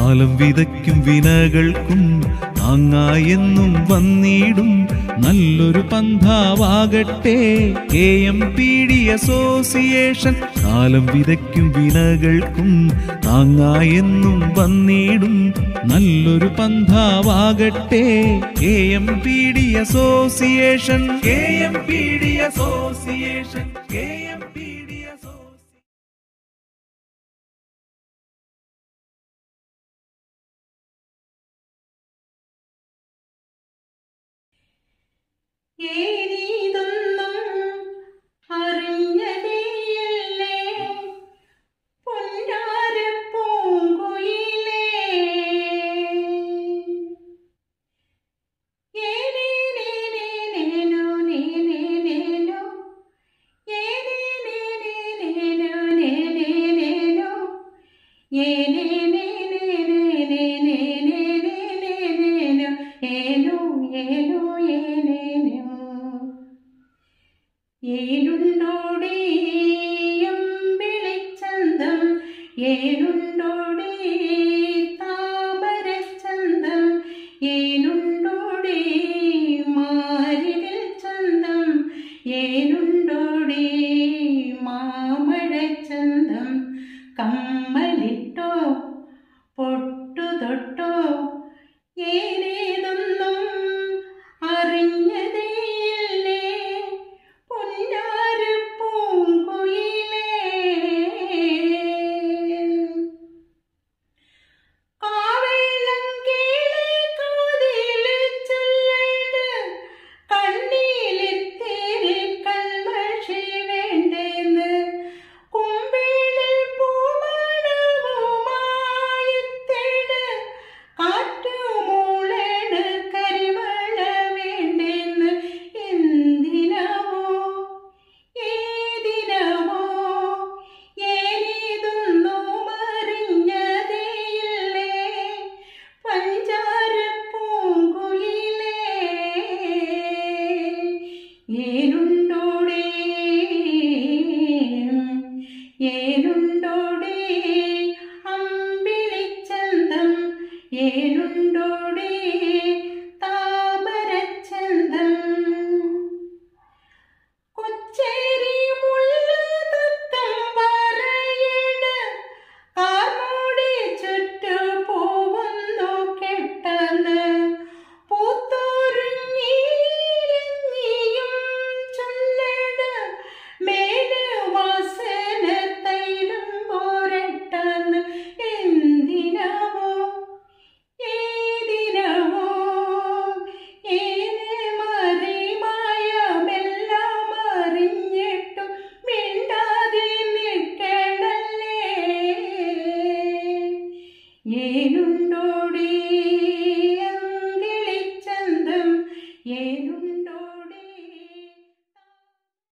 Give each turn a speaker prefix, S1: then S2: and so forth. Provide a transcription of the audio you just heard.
S1: കാലം വിതയ്ക്കും വിനകൾക്കും താങ്ങായെന്നും വന്നിടും നല്ലൊരു പന്ഥാവാകട്ടെ K M P D association കാലം വിതയ്ക്കും വിനകൾക്കും താങ്ങായെന്നും വന്നിടും നല്ലൊരു പന്ഥാവാകട്ടെ K M P D association K M P D association K M P D association
S2: ഏനീതൊന്നും അറിഞ്ഞതേയില്ലേ പൊന്നാരപ്പൂങ്കുയിലേ ഏനേനേനേനേനോ നേനേനേനോ ഏനേനേനേനേനോ നേനേനേനോ ഏനേനേനേനേനേനേനേനേനേനോ ഏനോ ഏനോ ഏനേനോ ഏനുണ്ടോടേ അമ്പിളിച്ചന്തം ഏനുണ്ടോടേ താമരച്ചന്തം ഏനുണ്ടോടേ മാരിവിൽ ചന്തം ഏനുണ്ടോടേ മാമഴച്ചന്തം കമ്മലിട്ടോ പൊട്ടു തൊട്ടോ ഏനേതൊന്നും അറിഞ്ഞതേയില്ലേ പൊന്നാര പൂങ്കുയിലേ കാവെള്ളം കീഴേ കാതില് ചൊല്ലണ്ട് കണ്ണീലിത്തിരി കൺമഷി വേണ്ടെന്ന് കുമ്പിളിൽ പൂമണവുമായിത്തേട് കാറ്റുമൂളേണ് കരിവള വേണ്ടെന്ന് എന്തിനവോ ഏതിനവോ ഏനിതൊന്നും അറിഞ്ഞതേയില്ലേ പഞ്ചാര പൂങ്കുയിലേ ഏനുണ്ടോടേ ഏനുണ്ടോടേ അമ്പിളിച്ചന്തം ഏനു